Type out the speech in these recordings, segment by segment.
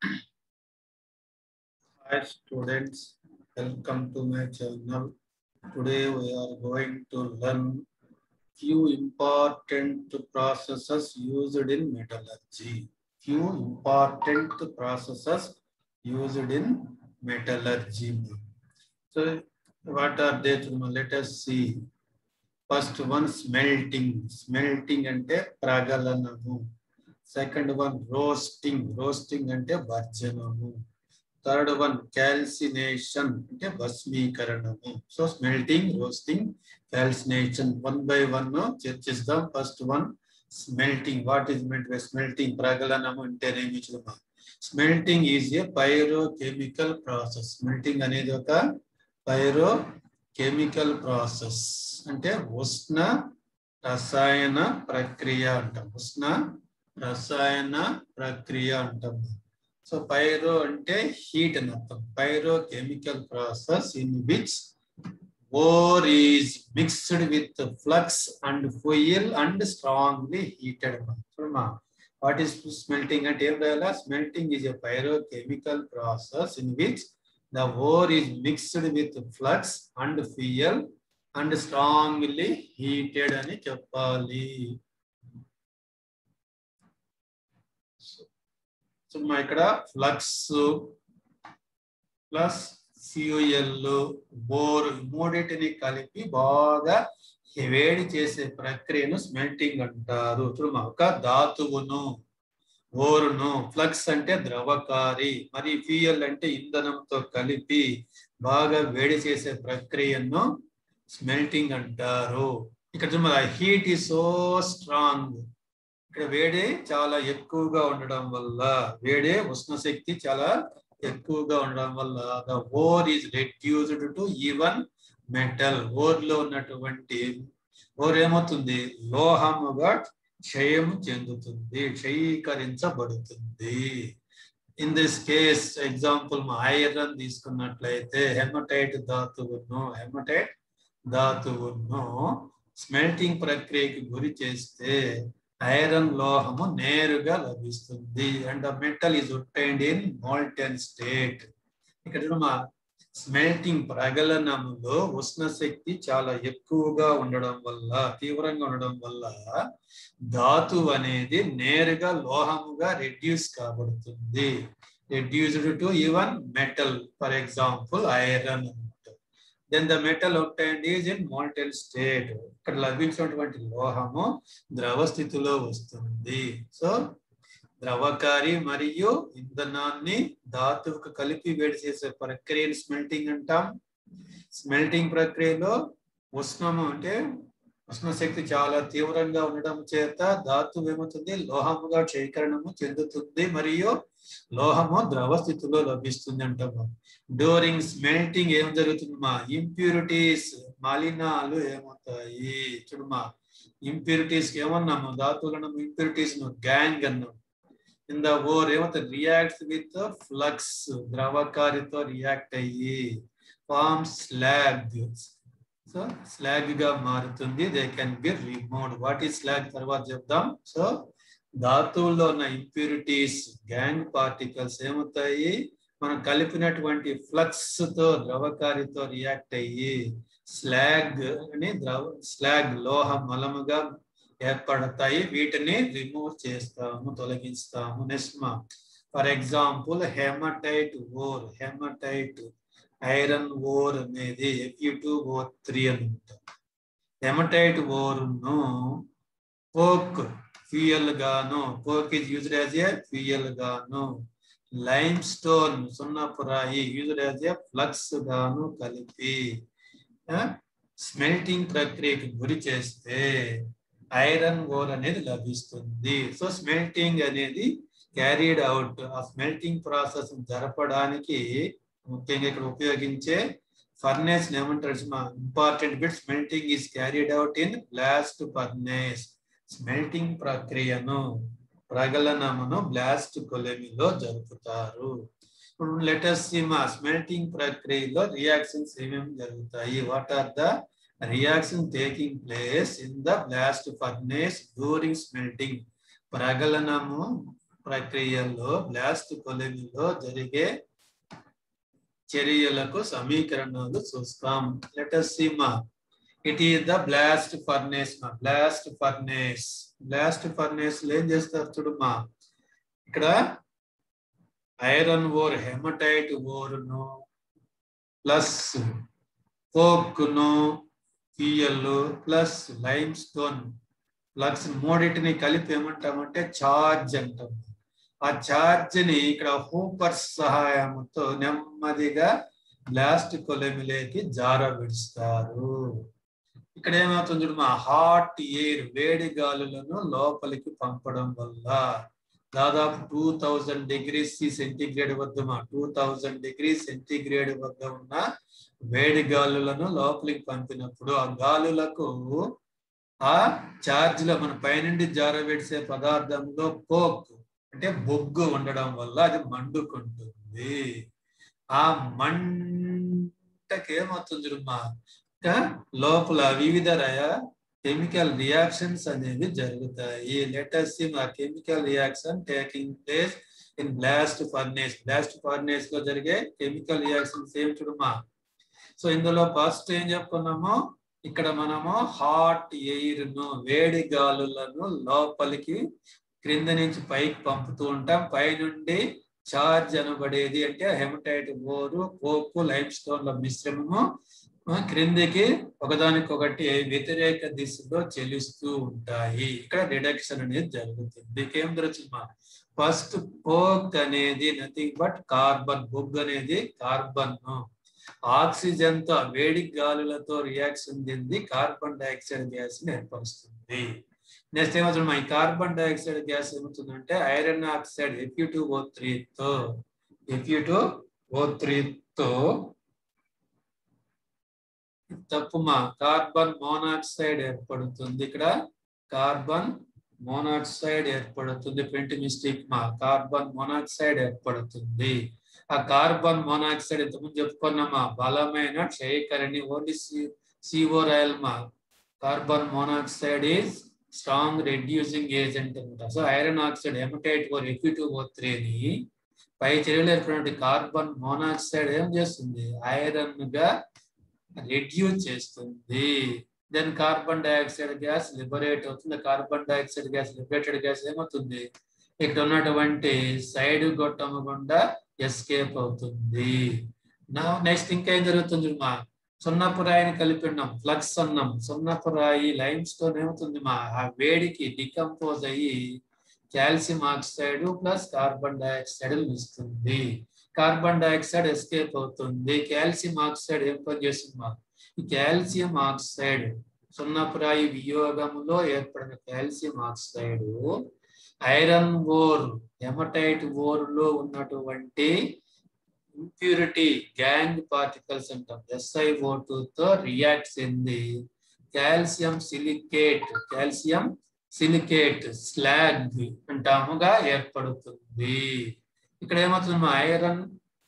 Hi students, welcome to my channel. Today we are going to learn few important processes used in metallurgy. Few important processes used in metallurgy. So what are they? Let us see. First one smelting. Smelting అంటే ప్రగలనము. Second one roasting roasting అంటే భర్జనము third one calcination అంటే భస్మీకరణము so smelting roasting calcination one by one చర్చిస్తాం first one smelting what is meant by smelting ప్రగలనము అంటేనేమి చూడమా స్మెల్టింగ్ ఈజ్ ఏ పైరో కెమికల్ ప్రాసెస్ స్మెల్టింగ్ అనేది ఒక పైరో కెమికల్ ప్రాసెస్ అంటే ఉష్ణ రసాయన ప్రక్రియ అంటాం ఉష్ణ రసాయన ప్రక్రియ అంటాం సో పైరో అంటే హీట్ అని అర్థం పైరో కెమికల్ process in which ore is mixed with flux and fuel and strongly heated చూడమా వాట్ ఈస్ స్మెల్టింగ్ అంటే ఏం రాయాలా స్మెల్టింగ్ ఈజ్ ఎ పైరో కెమికల్ process in which the ore is mixed with flux and fuel and strongly heated అని చెప్పాలి so మా ఇక్కడ ఫ్లక్స్ ప్లస్ ఫ్యూయల్ బోర్ మూడింటిని కలిపి బాగా వేడి చేసే ప్రక్రియను స్మెల్టింగ్ అంటారు చూడమా ఒక ధాతువును ఓరును ఫ్లక్స్ అంటే ద్రవకారి మరి ఫ్యూయల్ అంటే ఇంధనంతో కలిపి బాగా వేడి చేసే ప్రక్రియను స్మెల్టింగ్ అంటారు ఇక్కడ చూడ హీట్ ఈజ్ సో స్ట్రాంగ్ ఇక్కడ వేడి చాలా ఎక్కువగా ఉండడం వల్ల వేడే ఉష్ణ శక్తి చాలా ఎక్కువగా ఉండడం వల్ల the ore is reduced to even metal ore లో ఉన్నటువంటి ఓర్ ఏమవుతుంది లోహముగా క్షయం చెందుతుంది క్షయీకరించబడుతుంది ఇన్ దిస్ కేస్ ఎగ్జాంపుల్ మా ఐరన్ తీసుకున్నట్లయితే హెమటైట్ ధాతువును హెమటైట్ ధాతువును స్మెల్టింగ్ ప్రక్రియకి గురి చేస్తే ఐరన్ లోహము నేరుగా లభిస్తుంది and metal is obtained in molten state ఇక్కడ మా స్మెల్టింగ్ ప్రగలనములో ఉష్ణ శక్తి చాలా ఎక్కువగా ఉండడం వల్ల తీవ్రంగా ఉండడం వల్ల ధాతు అనేది నేరుగా లోహముగా రెడ్యూస్ కాబడుతుంది reduced to even metal for example iron then the metal obtained is in molten state ఇక్కడ లభించినటువంటి లోహము ద్రవ స్థితిలో వస్తుంది సో ద్రవకారి మరియు ఇంధనాన్ని ధాతువుకు కలిపి వేడి చేసే ప్రక్రియను స్మెల్టింగ్ అంటాం స్మెల్టింగ్ ప్రక్రియలో ఉష్ణము అంటే ఉష్ణ శక్తి చాలా తీవ్రంగా ఉండడం చేత ధాతువు ఏమవుతుంది లోహముగా క్షయీకరణము చెందుతుంది మరియు లోహము ద్రవ స్థితిలో లభిస్తుంది అంటాము డ్యూరింగ్ స్మెల్టింగ్ ఏం జరుగుతుంది మా ఇంప్యూరిటీస్ మలినాలు ఏమవుతాయి చూడమా ఇంప్యూరిటీస్ ఏమన్నాము ధాతువులను ఇంప్యూరిటీస్ గ్యాంగ్ అన్నాం ఇన్ ద ఓర్ ఏమవుతుంది రియాక్ట్స్ విత్ ఫ్లక్స్ ద్రవకారితో రియాక్ట్ అయ్యి ఫార్మ్ స్లాగ్ సో స్లాగ్ గా మారుతుంది they can be remove what ఈ స్లాగ్ తర్వాత చెప్దాం సో ధాతువుల్లో ఉన్న ఇంప్యూరిటీస్ గ్యాంగ్ పార్టికల్స్ ఏమవుతాయి మనం కలిపినటువంటి ఫ్లక్స్ తో ద్రవకారితో రియాక్ట్ అయ్యి స్లాగ్ అని ద్రవ స్లాగ్ లోహ మలముగా ఏర్పడతాయి వీటిని రిమూవ్ చేస్తాము తొలగిస్తాము నెక్స్ట్ మా for example hematite ore hematite iron ore అనేది ఎఫ్యూ టూ ఓర్ త్రీ అని ఉంటాం హెమటైట్ ఓర్ను కోక్ ఫ్యూయల్ గాను coke is used as a fuel గాను లైమ్ స్టోన్ సున్నపురాయి యూజ్డ్ యాజ్ ఏ ఫ్లక్స్ గాను కలిపి స్మెల్టింగ్ ప్రక్రియకి గురి చేస్తే ఐరన్ ఓర్ అనేది లభిస్తుంది సో స్మెల్టింగ్ అనేది క్యారీడ్ అవుట్ ఆ స్మెల్టింగ్ ప్రాసెస్ జరపడానికి ముఖ్యంగా ఇక్కడ ఉపయోగించే ఫర్నేస్ ఏమంటారు important bit smelting is carried out in blast furnace smelting ప్రక్రియను ప్రగలనమును బ్లాస్ట్ కొలెమిలో జరుపుతారు ఇప్పుడు లెటస్ మా స్మెల్టింగ్ ప్రక్రియలో రియాక్షన్స్ ఏమేమి జరుగుతాయి what are the reaction taking place in the blast furnace during smelting ప్రగలనము ప్రక్రియల్లో బ్లాస్ట్ కొలిమిలో జరిగే చర్యలకు సమీకరణాలు చూస్తాం లెటస్ సీమా it is the blast furnace మా బ్లాస్ట్ ఫర్నేస్ బ్లాస్ట్ ఫర్నేస్ లో ఏం చేస్తారు చూడమ్మా ఇక్కడ ఐరన్ ఓర్ హెమటైట్ ఓరును ప్లస్ కోక్ను fuel plus limestone plus మూడింటిని కలిపి ఏమంటామంటే ఛార్జ్ అంటాం ఆ ఛార్జ్ ని ఇక్కడ హూపర్స్ సహాయంతో నెమ్మదిగా బ్లాస్ట్ కొలమిలోకి జార విడుస్తారు ఇక్కడ ఏమవుతుంది చూడు మా హాట్ ఎయిర్ వేడి గాలులను లోపలికి పంపడం వల్ల దాదాపు టూ థౌజండ్ డిగ్రీస్ సెంటిగ్రేడ్ వద్ద మా టూ థౌజండ్ డిగ్రీ సెంటిగ్రేడ్ వద్ద ఉన్న వేడి గాలులను లోపలికి పంపినప్పుడు ఆ గాలులకు ఆ ఛార్జ్ లో మన పైనుండి జారవేడిసే పదార్థంలో కోక్ అంటే బొగ్గు ఉండడం వల్ల అది మండుకుంటుంది ఆ మంటకి ఏమవుతుంది చూడమ్మా లోపల వివిధ కెమికల్ రియాక్షన్స్ అనేవి జరుగుతాయి లెటర్స్ ఆ chemical reaction taking place in blast furnace blast furnace లో జరిగే కెమికల్ రియాక్షన్స్ ఏమి చూడమ్మా సో ఇందులో ఫస్ట్ ఏం చెప్పుకున్నాము ఇక్కడ మనము హాట్ ఎయిర్ ను వేడి గాలులను లోపలికి క్రింద నుంచి పైకి పంపుతూ ఉంటాం పైనుండి చార్జ్ అనబడేది అంటే హెమటైట్ ఓరు కోకు లైమ్ స్టోన్ల మిశ్రమము క్రిందికి ఒకదానికొకటి వ్యతిరేక దిశలో చెల్లిస్తూ ఉంటాయి ఇక్కడ రిడక్షన్ అనేది జరుగుతుంది ఏం జరుగుతుంది ఫస్ట్ కోక్ అనేది నథింగ్ బట్ కార్బన్ బొగ్ అనేది కార్బన్ ఆక్సిజన్ తో వేడి గాలులతో రియాక్షన్ చెంది కార్బన్ డైఆక్సైడ్ గ్యాస్ ని ఏర్పరుస్తుంది నెక్స్ట్ ఏమవుతుంది ఈ కార్బన్ డైఆక్సైడ్ గ్యాస్ ఏమవుతుందంటే iron oxide Fe two O three తో ఎఫ్యూ టూ ఓ త్రీ తో తప్పుమా కార్బన్ మోనాక్సైడ్ ఏర్పడుతుంది ఇక్కడ కార్బన్ మోనాక్సైడ్ ఏర్పడుతుంది ప్రింట్ మిస్టేక్ మా కార్బన్ మోనాక్సైడ్ ఏర్పడుతుంది ఆ కార్బన్ మోనాక్సైడ్ ఇంతకుముందు చెప్పుకున్నామా బలమైన క్షయకరణి ఓన్లీ సిఓ రాయల్ మా carbon monoxide is strong reducing agent అనమాట so iron oxide hematite ore Fe two O త్రీని పై చర్యలు ఏర్పడినటువంటి కార్బన్ మోనాక్సైడ్ ఏం చేస్తుంది ఐరన్ గా రెడ్యూస్ చేస్తుంది then carbon dioxide gas liberate అవుతుంది carbon dioxide gas liberated gas ఏమవుతుంది ఇక్కడ ఉన్నటువంటి సైడ్ గొట్టం గుండా ఎస్కేప్ అవుతుంది నా నెక్స్ట్ ఇంకా ఏం జరుగుతుంది మా సున్నపు రాయిని కలిపి ఉన్నాం ఫ్లక్స్ అన్నాం సున్నపు రాయి లైమ్ స్టోన్ ఏమవుతుంది మా ఆ వేడికి డికంపోజ్ అయ్యి calcium oxide plus carbon dioxide ఇస్తుంది కార్బన్ డైఆక్సైడ్ ఎస్కేప్ అవుతుంది కాల్షియం ఆక్సైడ్ ఏం పని చేస్తుంది మా ఈ కాల్షియం ఆక్సైడ్ సున్నపురాయి వియోగంలో ఏర్పడిన calcium oxide iron ore hematite ore లో ఉన్నటువంటి ఇంప్యూరిటీ గ్యాంగ్ పార్టికల్స్ అంటాం ఎస్ఐఓ తో రియాక్ట్ చెంది calcium silicate calcium silicate slag అంటాముగా ఏర్పడుతుంది ఇక్కడ ఏమవుతుంది ఐరన్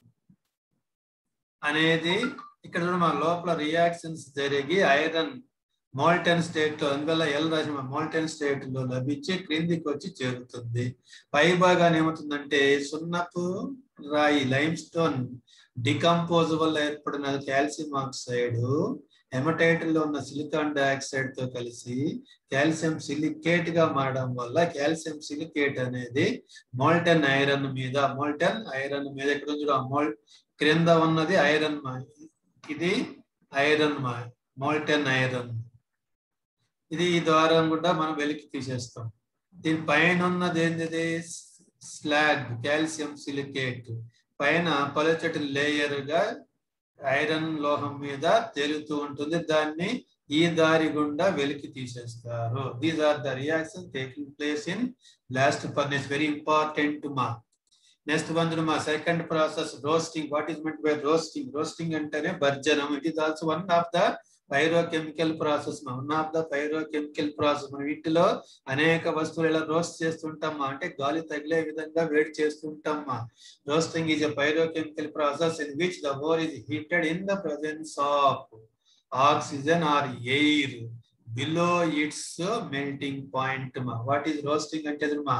అనేది ఇక్కడ మా లోపల రియాక్షన్స్ జరిగి ఐరన్ మోల్టెన్ స్టేట్ లో అందువల్ల ఎల్ రాసిన మోల్టెన్ స్టేట్ లో లభించి క్రిందికి వచ్చి చేరుతుంది పై భాగాన్ని ఏమవుతుందంటే సున్నపు రాయి లైమ్ స్టోన్ డికంపోజ్ వల్ల ఏర్పడిన కాల్షియం ఆక్సైడ్ హెమటైట్ లో ఉన్న సిలికాన్ డైఆక్సైడ్ తో కలిసి కాల్షియం సిలికేట్ గా మారడం వల్ల కాల్షియం సిలికేట్ అనేది మోల్టెన్ ఐరన్ మీద మోల్టెన్ ఐరన్ మీద ఇక్కడ చూడ మోల్ క్రింద ఉన్నది ఐరన్ మా ఇది ఐరన్ మా మోల్టెన్ ఐరన్ ఇది ఈ ద్వారం కూడా మనం వెలికి తీసేస్తాం దీని పైన ఉన్నది ఏంటిది స్లాగ్ కాల్షియం సిలికేట్ పైన పలుచటి లేయర్ గా ఐరన్ లోహం మీద తేలుతూ ఉంటుంది దాన్ని ఈ దారి గుండా వెలికి తీసేస్తారు these are the reaction taking place in last furnace very important మా నెక్స్ట్ వన్ మా second process roasting what is meant by roasting roasting అంటేనే భర్జనం it is also one of the pyrochemical process one of the pyrochemical process మన వీటిలో అనేక వస్తువులు ఇలా roast చేస్తుంటామా అంటే గాలి తగిలే విధంగా వేడి చేస్తుంటామా roasting is a pyrochemical process in which the ore is heated in the presence of oxygen or air below its melting point మా వాట్ ఈస్ రోస్టింగ్ అంటే మా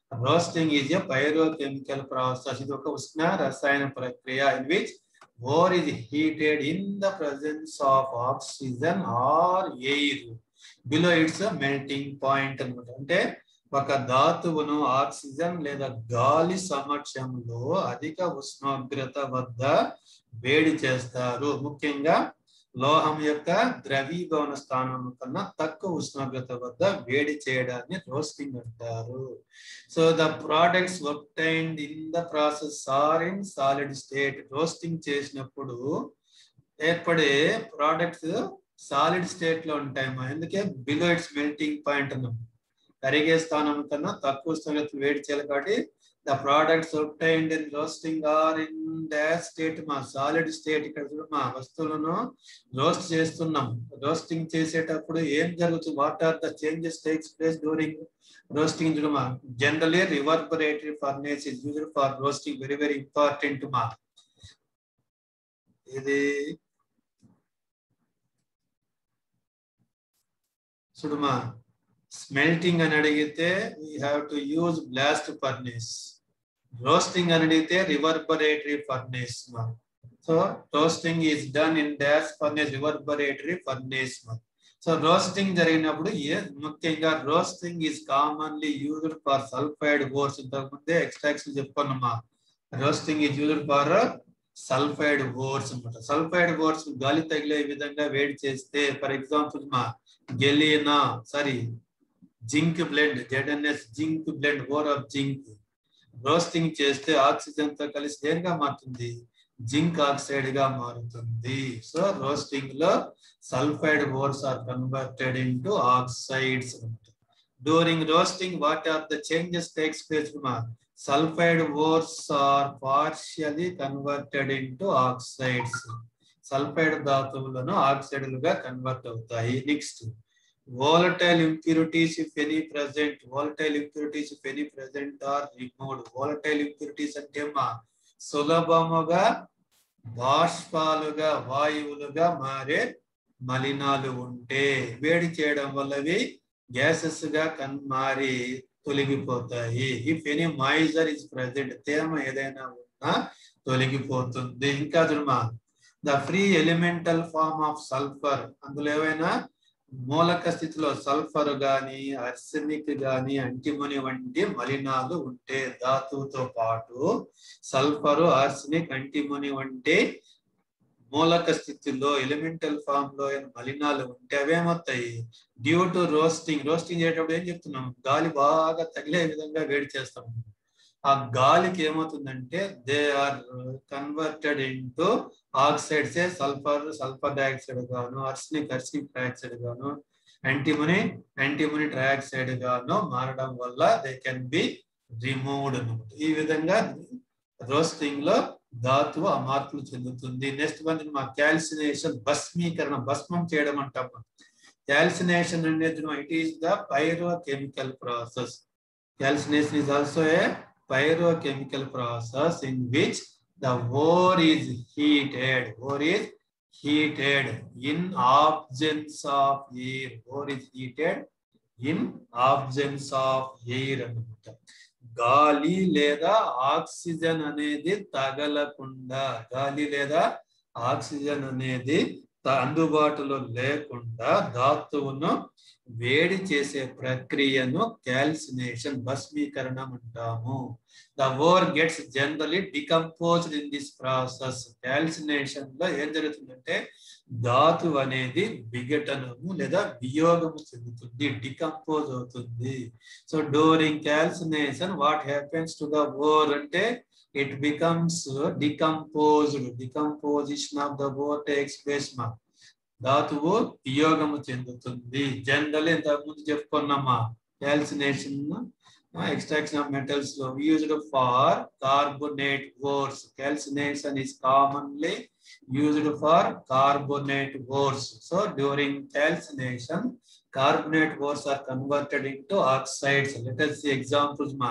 roasting is a pyrochemical process ఇది ఒక ఉష్ణ రసాయన ప్రక్రియ in which ore is heated in the presence of oxygen or air below its melting point అన్నమాట అంటే ఒక ధాతువును ఆక్సిజన్ లేదా గాలి సమక్షంలో అధిక ఉష్ణోగ్రత వద్ద వేడి చేస్తారు ముఖ్యంగా లోహం యొక్క ద్రవీభవన స్థానం కన్నా తక్కువ ఉష్ణోగ్రత వద్ద వేడి చేయడాన్ని రోస్టింగ్ అంటారు so the products obtained in the process are in solid state roasting చేసినప్పుడు ఏర్పడే ప్రోడక్ట్స్ సాలిడ్ స్టేట్ లో ఉంటాయమ్మా ఎందుకే బిలో ఇట్స్ మెల్టింగ్ పాయింట్ అన్నాం కరిగే స్థానం కన్నా తక్కువ ఉష్ణోగ్రత వేడి చేయాలి కాబట్టి the products obtained in roasting are in dash state మా సాలిడ్ స్టేట్ ఇక్కడ చూడు మా వస్తువులను రోస్ట్ చేస్తున్నాం రోస్టింగ్ చేసేటప్పుడు ఏం జరుగుతుంది what are the changes takes place during roasting చూడమా generally reverberatory furnace is used for roasting very very important మా ఇది చూడమా స్మెల్టింగ్ అని అడిగితే we have to use blast furnace roasting అని అడిగితే రివర్బరేటరీ ఫర్నేస్ మా so roasting is done in dash furnace reverberatory furnace మా సో రోస్టింగ్ జరిగినప్పుడు ఏ ముఖ్యంగా roasting is commonly used for sulphide ores ఇంతకు ముందే ఎక్స్ట్రాక్షన్ చెప్పుకున్నామా roasting is used for sulphide ores అనమాట సల్ఫైడ్ ఓర్స్ గాలి తగిలే విధంగా వేడి చేస్తే ఫర్ ఎగ్జాంపుల్ మా galena sorry zinc blende ZnS zinc blende ore of zinc roasting చేస్తే ఆక్సిజన్ తో కలిసి దేనిగా మారుతుంది జింక్ ఆక్సైడ్ గా మారుతుంది సో రోస్టింగ్ లో sulphide ores are converted into oxides during roasting what are the changes takes place sulphide ores are partially converted into oxides sulphide ధాతువులను ఆక్సైడ్లుగా కన్వర్ట్ అవుతాయి next volatile impurities if any present volatile impurities if any present are removed volatile impurities అంటే మా సులభముగా బాష్పాలుగా వాయువులుగా మారే మలినాలు ఉంటే వేడి చేయడం వల్లవి గ్యాసెస్ గా కన్ మారి తొలగిపోతాయి if any moisture is present తేమ ఏదైనా ఉన్నా తొలగిపోతుంది ఇంకా చూడమా the free elemental form of sulphur అందులో ఏవైనా మూలక స్థితిలో సల్ఫర్ గాని అర్సెనిక్ గాని అంటిమని వంటి మలినాలు ఉంటే ధాతువుతో పాటు సల్ఫర్ ఆర్సెనిక్ అంటిమని వంటి మూలక స్థితిలో ఎలిమెంటల్ ఫామ్ లో మలినాలు ఉంటే అవేమవుతాయి డ్యూ టు రోస్టింగ్ రోస్టింగ్ చేసేటప్పుడు ఏం చెప్తున్నాం గాలి బాగా తగిలే విధంగా వేడి చేస్తాం ఆ గాలికి ఏమవుతుందంటే they are converted into oxides sulphur sulphur dioxide గాను అర్సనిక్ అర్సనిక్ ట్రైఆక్సైడ్ గాను యాంటీమనీ యాంటీమనీ ట్రైఆక్సైడ్ గాను మారడం వల్ల దే కెన్ బి రిమూవ్డ్ అనమాట ఈ విధంగా రోస్టింగ్ లో ధాతువు ఆ మార్పులు చెందుతుంది నెక్స్ట్ వన్ మా క్యాల్సినేషన్ భస్మీకరణ భస్మం చేయడం అంటాం క్యాల్సినేషన్ అనేది it is the pyrochemical process calcination is also a pyrochemical process in which the ore is heated. Ore is heated in absence of air. Ore is heated in absence of air అన్నమాట గాలి లేదా oxygen అనేది తగలకుండా గాలి లేదా oxygen అనేది అందుబాటులో లేకుండా ధాతువును వేడి చేసే ప్రక్రియను క్యాల్సినేషన్ భస్మీకరణం అంటాము the ore gets generally decomposed in this process calcination లో ఏం జరుగుతుందంటే ధాతు అనేది విఘటనము లేదా వియోగము చెందుతుంది డికంపోజ్ అవుతుంది so during calcination what happens to the ore అంటే it becomes decomposed decomposition of the ore takes place మా ధాతువు వియోగము చెందుతుంది జనరల్ ఇంతకు ముందు చెప్పుకున్నామా క్యాల్సినేషన్ ఎక్స్ట్రాక్షన్ ఆఫ్ మెటల్స్ లో used for carbonate ores calcination is commonly used for carbonate ores. So during calcination, carbonate ores are converted into oxides. Let us see examples. Ma.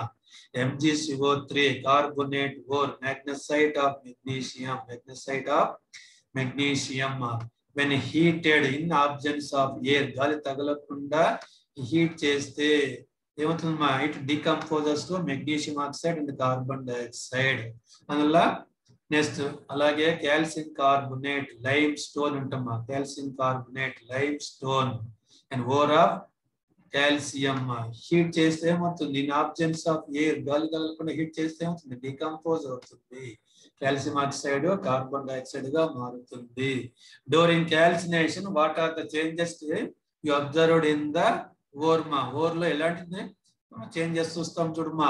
MgCO3, carbonate ore, magnesite of magnesium, magnesite of magnesium. Ma. When heated in absence of air, గాలి తగలకుండా heat చేస్తే ఏమవుతుంది మా it decomposers to magnesium oxide and carbon dioxide అందువల్ల next అలాగే calcium carbonate limestone ఉంటామా calcium carbonate limestone and over of calcium heat చేస్తే ఏమవుతుంది ఇన్ ఆబ్జెన్స్ ఆఫ్ ఎయిర్ గాలి కలగకుండా హీట్ చేస్తే ఏమవుతుంది డికంపోజ్ అవుతుంది కాల్షియం ఆక్సైడ్ కార్బన్ డైఆక్సైడ్ గా మారుతుంది during calcination what are the changes you observed in the ఓర్మా ఓర్ లో ఎలాంటిది చేంజెస్ చూస్తాం చూడమా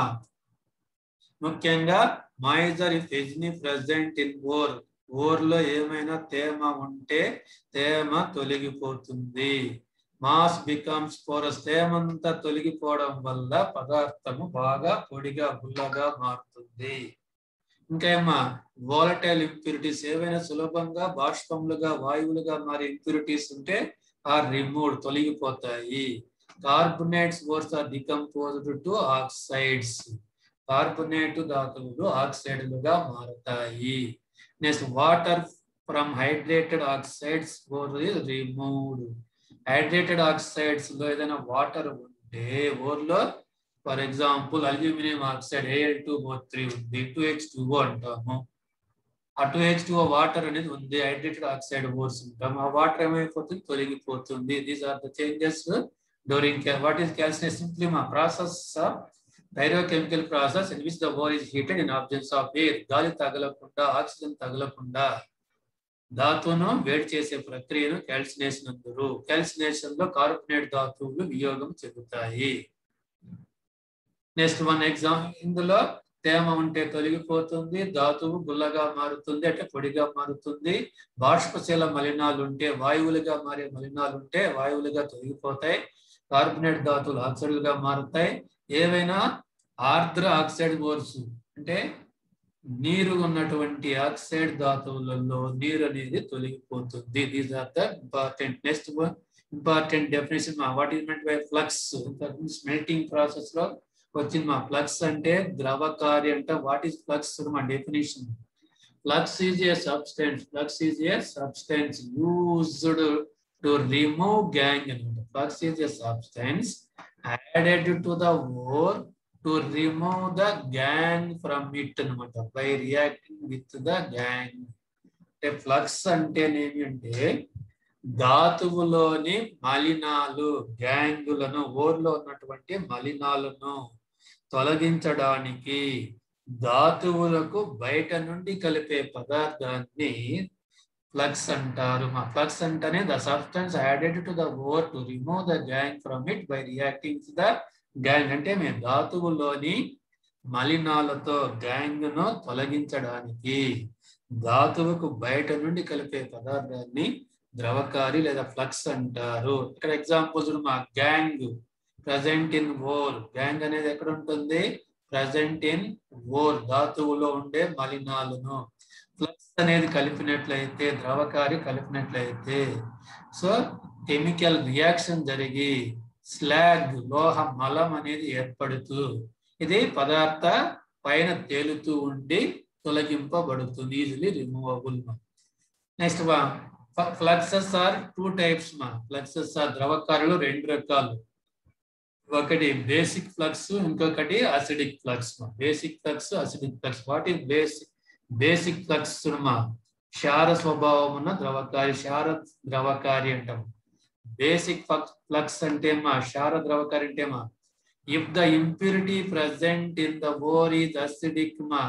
ముఖ్యంగా moisture if any present in ore ore లో ఏమైనా తేమ ఉంటే తేమ తొలగిపోతుంది మాస్ బికమ్స్ పోరస్ తేమంతా తొలగిపోవడం వల్ల పదార్థము బాగా పొడిగా గుల్లగా మారుతుంది ఇంకా ఏమా వాలటైల్ ఇంప్యూరిటీస్ ఏవైనా సులభంగా బాష్పములుగా వాయువులుగా మారే ఇంప్యూరిటీస్ ఉంటే ఆర్ రిమూవ్ తొలగిపోతాయి carbonates ores are decomposed to oxides carbonate ధాతువులు ఆక్సైడ్లుగా మారుతాయి next water from hydrated oxides ore is removed hydrated oxides లో ఏదైనా వాటర్ ఉంటే ఓర్లో for example aluminium oxide Al two O three ఉంది టూ హెచ్ టూ అంటాము ఆ టూ హెచ్ టూ వాటర్ అనేది ఉంది హైడ్రేటెడ్ ఆక్సైడ్ ఓర్స్ ఉంటాం ఆ వాటర్ ఏమైపోతుంది తొలగిపోతుంది these are the changes during what is calcination simply మా process pyrochemical process in which the ore is heated in absence of air గాలి తగలకుండా ఆక్సిజన్ తగలకుండా ధాతువును వేడి చేసే ప్రక్రియను క్యాల్సినేషన్ అందరు క్యాల్సినేషన్ లో కార్బోనేట్ ధాతువులు వియోగం చెందుతాయి నెక్స్ట్ వన్ ఎగ్జామ్ ఇందులో తేమ ఉంటే తొలగిపోతుంది ధాతువు గుల్లగా మారుతుంది అంటే పొడిగా మారుతుంది బాష్పశీల మలినాలు ఉంటే వాయువులుగా మారే మలినాలు ఉంటే వాయువులుగా తొలగిపోతాయి కార్బోనేట్ ధాతువులు ఆక్సైడ్లుగా మారుతాయి ఏవైనా ఆర్ద్ర ఆక్సైడ్ ఓర్స్ అంటే నీరు ఉన్నటువంటి ఆక్సైడ్ ధాతువులలో నీరు అనేది తొలగిపోతుంది these are the important next important definition what is meant by flux smelting process లో వచ్చింది మా ఫ్లక్స్ అంటే ద్రవకారి అంటే వాట్ ఈస్ ఫ్లక్స్ మా definition flux is a substance flux is a substance used to remove gangue అనమాట flux is a substance added to the ore to remove the gangue from it అనమాట by reacting with the gangue అంటే flux అంటేనేమి అంటే ధాతువులోని మలినాలు గ్యాంగులను ఓర్లో ఉన్నటువంటి మలినాలను తొలగించడానికి ధాతువులకు బయట నుండి కలిపే పదార్థాన్ని ఫ్లక్స్ అంటారు మా ఫ్లక్స్ అంటేనే the substance added to the ore to remove the gangue from it by reacting the gangue అంటే మేము ధాతువులోని మలినాలతో గ్యాంగ్ ను తొలగించడానికి ధాతువుకు బయట నుండి కలిపే పదార్థాన్ని ద్రవకారి లేదా ఫ్లక్స్ అంటారు ఇక్కడ ఎగ్జాంపుల్స్ మా gangue present in ore gangue అనేది ఎక్కడ ఉంటుంది ప్రజెంట్ ఇన్ ఓర్ ధాతువులో ఉండే మలినాలను ఫ్లక్స్ అనేది కలిపినట్లయితే ద్రవకారి కలిపినట్లయితే సో కెమికల్ రియాక్షన్ జరిగి స్లాగ్ లోహ మలం అనేది ఏర్పడుతూ ఇది పదార్థ పైన తేలుతూ ఉండి తొలగింపబడుతుంది easily removable next fluxes are two types మా ఫ్లక్సెస్ ఆర్ ద్రవకారులు రెండు రకాలు ఒకటి బేసిక్ ఫ్లక్స్ ఇంకొకటి అసిడిక్ ఫ్లక్స్ మా basic flux acidic flux what is basic basic flux మా క్షార స్వభావం ఉన్న ద్రవకారి క్షార ద్రవకారి అంటాం బేసిక్ ఫ్లక్స్ అంటే మా క్షార ద్రవకారి అంటే మా if the impurity present in the ore is acidic మా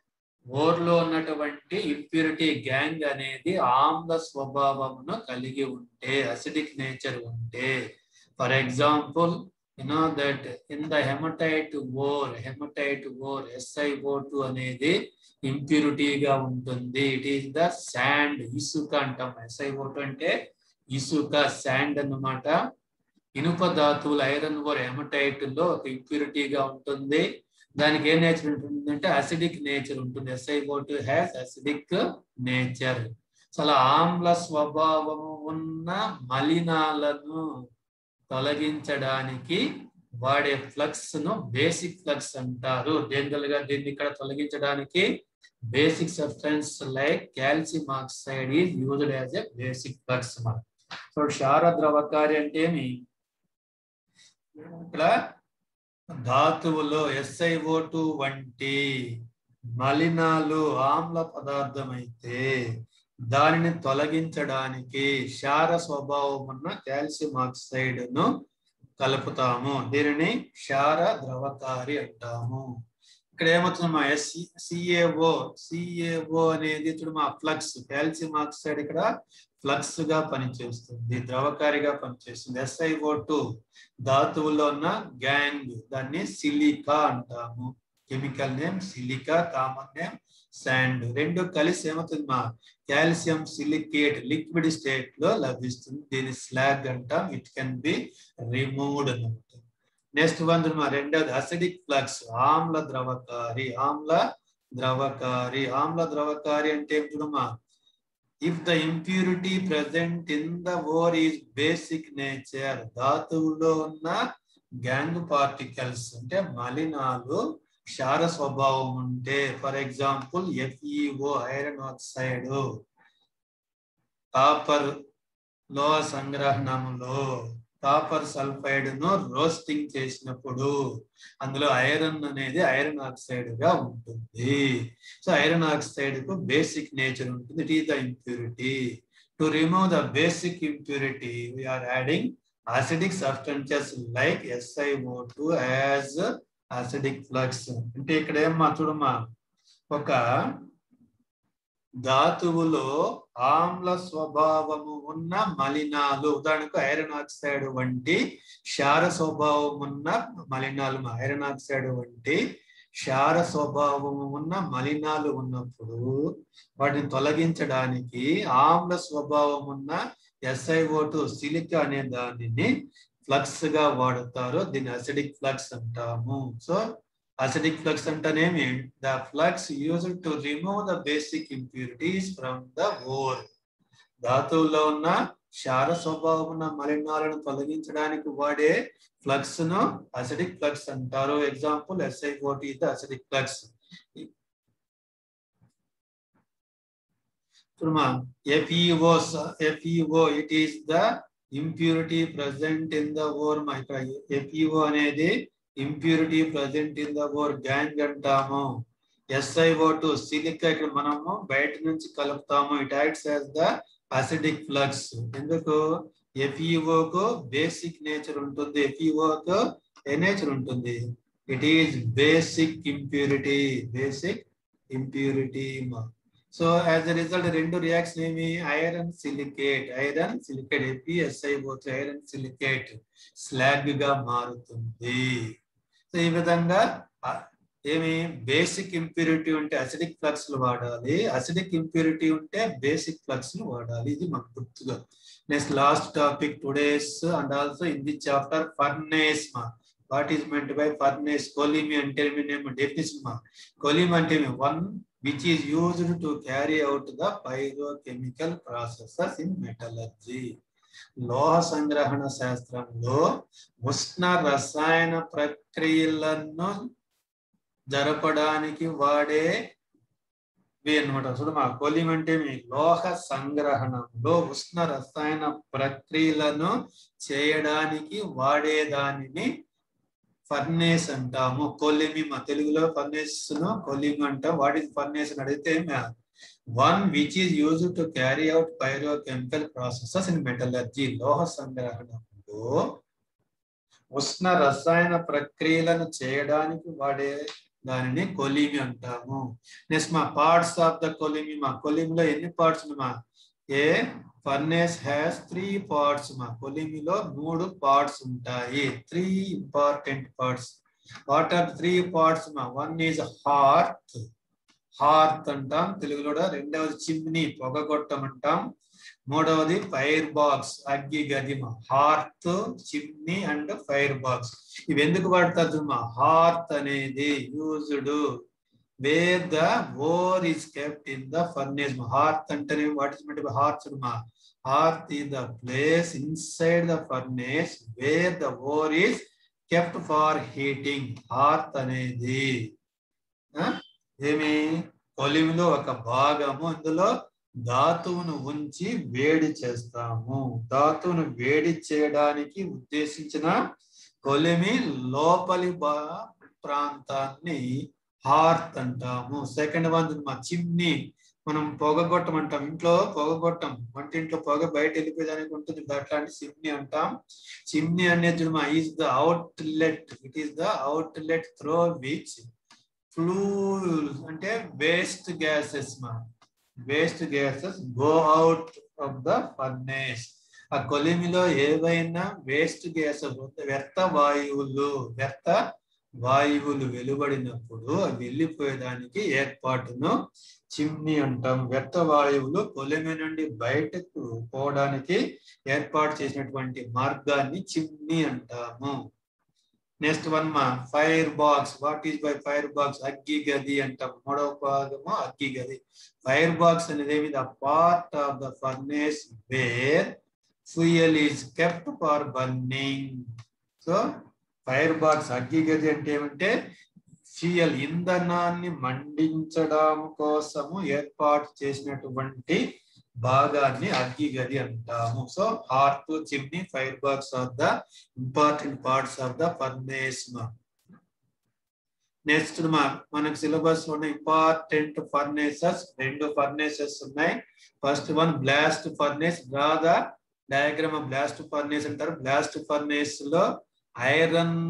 ఓర్లో ఉన్నటువంటి ఇంప్యూరిటీ గ్యాంగ్ అనేది ఆమ్ల స్వభావమును కలిగి ఉంటే అసిడిక్ నేచర్ ఉంటే for example you know that in the hematite ore hematite ore SiO two అనేది ఇంప్యూరిటీగా ఉంటుంది ఇట్ ఈస్ ద శాండ్ ఇసుక అంటాం ఎస్ఐఓ టూ అంటే ఇసుక శాండ్ అన్నమాట ఇనుప ధాతువులు ఐరన్ ఓర్ హెమటైట్ లో ఒక ఇంప్యూరిటీగా ఉంటుంది దానికి ఏ నేచర్ ఉంటుంది అంటే అసిడిక్ నేచర్ ఉంటుంది SiO two has acidic nature చాలా ఆమ్ల స్వభావము ఉన్న మలినాలను తొలగించడానికి వాడే ఫ్లక్స్ ను బేసిక్ ఫ్లక్స్ అంటారు జనరల్గా దీన్ని ఇక్కడ తొలగించడానికి basic substance like calcium oxide is used as a basic flux so క్షార ద్రవకారి అంటే ఏమి ఇక్కడ ధాతువులో ఎస్ఐఓ టూ వంటి మలినాలు ఆమ్ల పదార్థం అయితే దానిని తొలగించడానికి క్షార స్వభావం ఉన్న కాల్షియం ఆక్సైడ్ ను కలుపుతాము దీనిని క్షార ద్రవకారి అంటాము ఇక్కడ ఏమవుతుంది మా ఎస్ సిఏఓ సిఏఓ అనేది చూడు మా ఫ్లక్స్ కాల్షియం ఆక్సైడ్ ఇక్కడ ఫ్లక్స్ గా పనిచేస్తుంది ద్రవకారిగా పనిచేస్తుంది ఎస్ఐఓ టూ ధాతువులో ఉన్న గ్యాంగ్ దాన్ని సిలికా అంటాము chemical name silica common name sand రెండు కలిసి ఏమవుతుంది మా కాల్షియం సిలికేట్ లిక్విడ్ స్టేట్ లో లభిస్తుంది దీని స్లాగ్ అంటాం ఇట్ కెన్ బి రిమూవ్డ్ అనమాట నెక్స్ట్ వన్ మా రెండోది అసిడిక్ ఫ్లక్స్ ఆమ్ల ద్రవకారి ఆమ్ల ద్రవకారి ఆమ్ల ద్రవకారి అంటే ఏం చూడమ్మా if the impurity present in the ore is basic nature ధాతువులో ఉన్న గ్యాంగ్ పార్టికల్స్ అంటే మలినాలు క్షార స్వభావం ఉంటే for example FeO iron oxide copper లో సంగ్రహణంలో కాపర్ సల్ఫైడ్ ను రోస్టింగ్ చేసినప్పుడు అందులో ఐరన్ అనేది ఐరన్ ఆక్సైడ్ గా ఉంటుంది సో ఐరన్ ఆక్సైడ్ కు బేసిక్ నేచర్ ఉంటుంది it is the impurity to remove the basic impurity we're adding acidic substances like SiO two as acidic flux అంటే ఇక్కడ ఏమ్మా చూడమ్మా ఒక ధాతువులో ఆమ్ల స్వభావము ఉన్న మలినాలు ఉదాహరణకు ఐరన్ ఆక్సైడ్ వంటి క్షార స్వభావం ఉన్న మలినాలు ఐరన్ ఆక్సైడ్ వంటి క్షార స్వభావము ఉన్న మలినాలు ఉన్నప్పుడు వాటిని తొలగించడానికి ఆమ్ల స్వభావం ఉన్న ఎస్ఐఓ టూ సిలికా అనే దానిని ఫ్లక్స్ గా వాడతారు దీన్ని అసిడిక్ ఫ్లక్స్ అంటాము సో అసిడిక్ ఫ్లక్స్ అంటేనేమి the flux used to remove the basic impurities from the ore ధాతువులో ఉన్న క్షార స్వభావం ఉన్న మలినాలను తొలగించడానికి వాడే ఫ్లక్స్ ను అసిడిక్ ఫ్లక్స్ అంటారు example SiO two the acidic flux FeO FeO it is the impurity present in the ore ఇక్కడ ఎఫ్ఈఓ అనేది impurity present in the ore gangue అంటాము ఎస్ఐఓ టూ సిలికా ఇక్కడ మనము బయట నుంచి కలుపుతాము it acts as the acidic flux ఎందుకు ఎఫ్ఈఓకు బేసిక్ నేచర్ ఉంటుంది ఎఫ్ఈఓకు ఏ నేచర్ ఉంటుంది it is basic impurity basic impurity so as a result రెండు రియాక్షన్ ఏమి ఐరన్ సిలికేట్ ఐరన్ సిలికేట్ ఎపిఎస్ఐఓ ఐరన్ సిలికేట్ స్లాగ్ గా మారుతుంది సో ఈ విధంగా ఏమి బేసిక్ ఇంప్యూరిటీ ఉంటే అసిడిక్ ఫ్లక్స్ వాడాలి అసిడిక్ ఇంప్యూరిటీ ఉంటే బేసిక్ ఫ్లక్స్ వాడాలి ఇది మనకు గుర్తుగా next last topic today's and also in the chapter furnace మా what is meant by furnace కోలిమి అంటే డెఫినేషన్ మా కోలిమి అంటే one which is used to carry out the pyrochemical processes in metallurgy లోహ సంగ్రహణ శాస్త్రంలో ఉష్ణ రసాయన ప్రక్రియలను జరపడానికి వాడే అనమాట చూడు మా కొలిం అంటే మీ లోహ సంగ్రహణంలో ఉష్ణ రసాయన ప్రక్రియలను చేయడానికి వాడే దానిని ఫర్నేస్ అంటాము కొలిమి మా తెలుగులో ఫర్నేస్ ను కొలిమి అంటాం వాట్ ఈస్ ఫర్నేస్ అని అడిగితే one which is use to carry out pyrochemical processes in metallurgy లోహ సంగ్రహణంలో ఉష్ణ రసాయన ప్రక్రియలను చేయడానికి వాడే దానిని కొలిమి అంటాము నెక్స్ట్ మా పార్ట్స్ ఆఫ్ ద కొలిమి మా కొలిమిలో ఎన్ని పార్ట్స్ మా a furnace has three parts మా కొలిమిలో మూడు పార్ట్స్ ఉంటాయి three important parts what are three parts మా వన్ ఈజ్ హార్త్ హార్త్ అంటాం తెలుగులో రెండవది చిమ్ని పొగగొట్టం అంటాం మూడవది ఫైర్ బాక్స్ అగ్గి గదిమ hearth chimney and fire box ఇవి ఎందుకు వాడతారు మా హార్త్ అనేది used where the ore is kept in the furnace hearth అంటేనే వాట్ ఇస్ మెంట్ హార్త్ మా hearth is the place inside the furnace where the ore is kept for heating hearth అనేది ఏమి కొలిమిలో ఒక భాగము అందులో ధాతువును ఉంచి వేడి చేస్తాము ధాతువును వేడి చేయడానికి ఉద్దేశించిన కొలిమి లోపలి బా ప్రాంతాన్ని హార్త్ అంటాము సెకండ్ వన్ మా చిమ్ని మనం పొగగొట్టం అంటాం ఇంట్లో పొగగొట్టం వంటింట్లో పొగ బయట వెళ్ళిపోయేదానికి ఉంటుంది అట్లాంటి చిమ్ని అంటాం చిమ్ని అనేది మా is the outlet it is the outlet through which flue అంటే వేస్ట్ గ్యాసెస్ మా waste gases go out of the furnace ఆ కొలిమిలో ఏవైనా వేస్ట్ గ్యాసెస్ వ్యర్థ వాయువులు వ్యర్థ వాయువులు వెలువడినప్పుడు అవి వెళ్ళిపోయేదానికి ఏర్పాటును చిమ్ని అంటాం వ్యర్థ వాయువులు కొలిమి నుండి బయటకు పోవడానికి ఏర్పాటు చేసినటువంటి మార్గాన్ని చిమ్ని అంటాము నెక్స్ట్ వన్ మా fire box what is by fire box అగ్గి గది అంటాం మూడవ భాగము అగ్గి గది ఫైర్ బాక్స్ అనేది ఏమి the part of the furnace where fuel is kept for burning so fire box అగ్గి గది అంటే ఏమంటే ఫ్యూయల్ ఇంధనాన్ని మండించడం కోసము ఏర్పాటు చేసినటువంటి భాగాన్ని అగ్గి గది అంటాము so hearth chimney fire box of the important parts of the furnace next మా మనకు సిలబస్ ఉన్న ఇంపార్టెంట్ ఫర్నేసెస్ రెండు ఫర్నేసెస్ ఉన్నాయి ఫస్ట్ వన్ బ్లాస్ట్ ఫర్నేస్ రాదా డయాగ్రామ్ బ్లాస్ట్ ఫర్నేస్ అంటారు బ్లాస్ట్ ఫర్నేస్ లో ఐరన్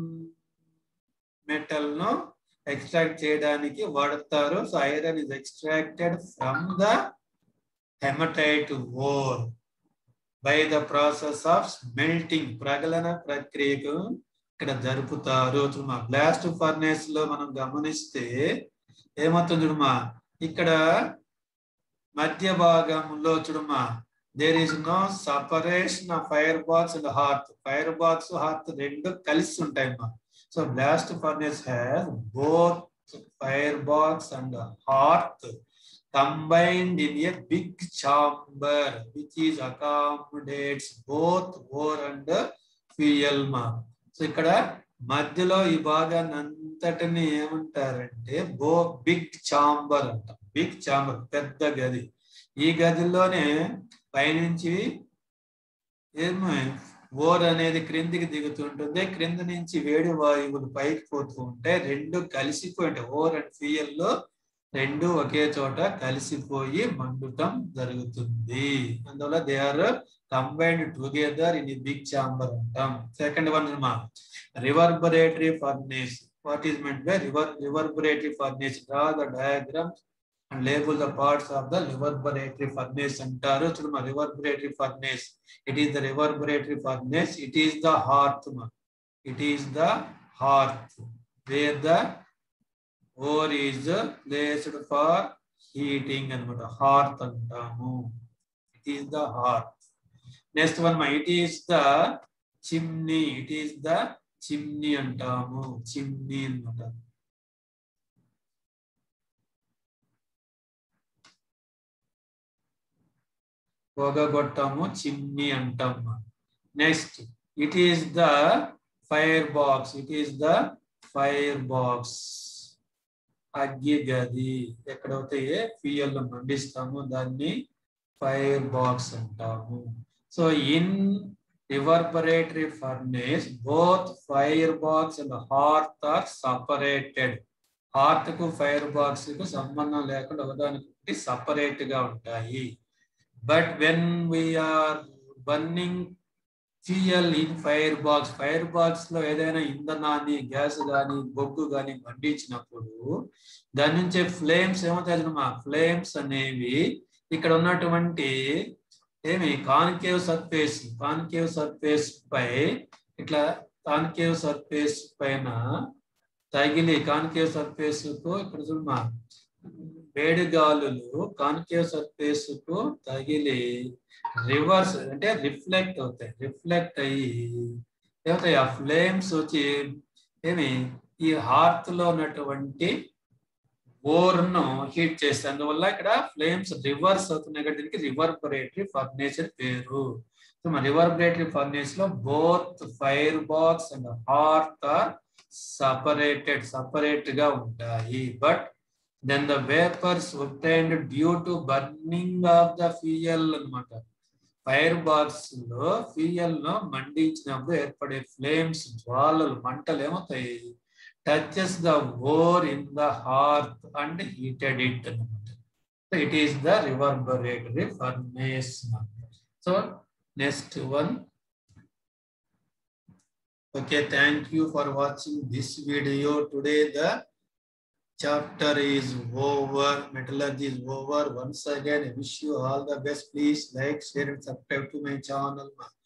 మెటల్ ను ఎక్స్ట్రాక్ట్ చేయడానికి వాడతారు so iron is extracted from the hematite ore by the process of smelting ప్రగలన ప్రక్రియకు ఇక్కడ జరుపుతారు చూడమా బ్లాస్ట్ ఫర్నేస్ లో మనం గమనిస్తే ఏమవుతుంది చూడమా ఇక్కడ మధ్య భాగంలో చూడమా there is no separation of fire box and hearth fire box hearth రెండు కలిసి ఉంటాయి మా so blast furnace has both fire box and hearth combined in a big chamber which is accommodates both ore and fuel ma so ఇక్కడ మధ్యలో ఈ భాగాన్ని అంతటిని ఏమంటారంటే బో బిగ్ చాంబర్ అంటాం బిగ్ చాంబర్ పెద్ద గది ఈ గదిలోనే పైనుంచి ఏమో ఓర్ అనేది క్రిందికి దిగుతుంటుంది క్రింద నుంచి వేడి వాయువులు పైకి పోతూ ఉంటాయి రెండు కలిసిపోయి ఉంటాయి ఓర్ అండ్ ఫ్యూయల్ లో రెండు ఒకే చోట కలిసిపోయి మండటం జరుగుతుంది అందువల్ల they are combined together in big chamber అంటాం సెకండ్ వన్ మా reverberatory furnace what is meant by river reverberatory furnace draw the diagram and label the parts of the reverberatory furnace అంటారు చూడమా reverberatory furnace it is the reverberatory furnace it is the hearth మా it is the hearth where the ore is placed for heating అనమాట hearth అంటాము it is the hearth next one మా it is the chimney it is the chimney అంటాము chimney అనమాట పొగగొట్టము chimney అంటాము next it is the fire box it is the fire box అగ్గి గది ఎక్కడైతే ఫ్యూయల్ మండిస్తామో దాన్ని ఫైర్ బాక్స్ అంటాము so in reverberatory furnace both fire box and hearth are separated hearth కు ఫైర్ బాక్స్ కు సంబంధం లేకుండా ఒకదానికి సపరేట్ గా ఉంటాయి but when we're burning fuel in fire box fire box లో ఏదైనా ఇంధనాన్ని గ్యాస్ కానీ బొగ్గు కానీ మండించినప్పుడు దాని నుంచే ఫ్లేమ్స్ ఏమవుతాయి మా ఫ్లేమ్స్ అనేవి ఇక్కడ ఉన్నటువంటి ఏమి కాన్కేవ్ సర్ఫేస్ కాన్కేవ్ సర్ఫేస్ పై ఇట్లా కాన్కేవ్ సర్ఫేస్ పైన తగిలి కాన్కేవ్ సర్ఫేస్ కు ఇక్కడ చూడమా వేడి గాలులు కాన్కేవ్ సర్ఫేస్ కు తగిలి రివర్స్ అంటే రిఫ్లెక్ట్ అవుతాయి రిఫ్లెక్ట్ అయ్యి ఏమవుతాయి ఆ ఫ్లేమ్స్ వచ్చి ఏమి ఈ హార్త్ లో ఉన్నటువంటి ఓర్ ను హీట్ చేస్తాయి అందువల్ల ఇక్కడ ఫ్లేమ్స్ రివర్స్ అవుతున్నాయి కాబట్టి దీనికి రివర్బరేటరీ ఫర్నేస్ పేరు సో మన రివర్బరేటరీ ఫర్నేస్ లో both fire box and hearth are separated separate గా ఉంటాయి but then the vapours obtained due to burning of the fuel అనమాట ఫైర్ బాక్స్ లో ఫ్యూయల్ ను మండించినప్పుడు ఏర్పడే ఫ్లేమ్స్ జ్వాలలు మంటలు ఏమవుతాయి touches the ore in the hearth and heated it అనమాట it is the reverberatory furnace so next one okay thank you for watching this video today the chapter is over metallurgy is over once again i wish you all the best please like share and subscribe to my channel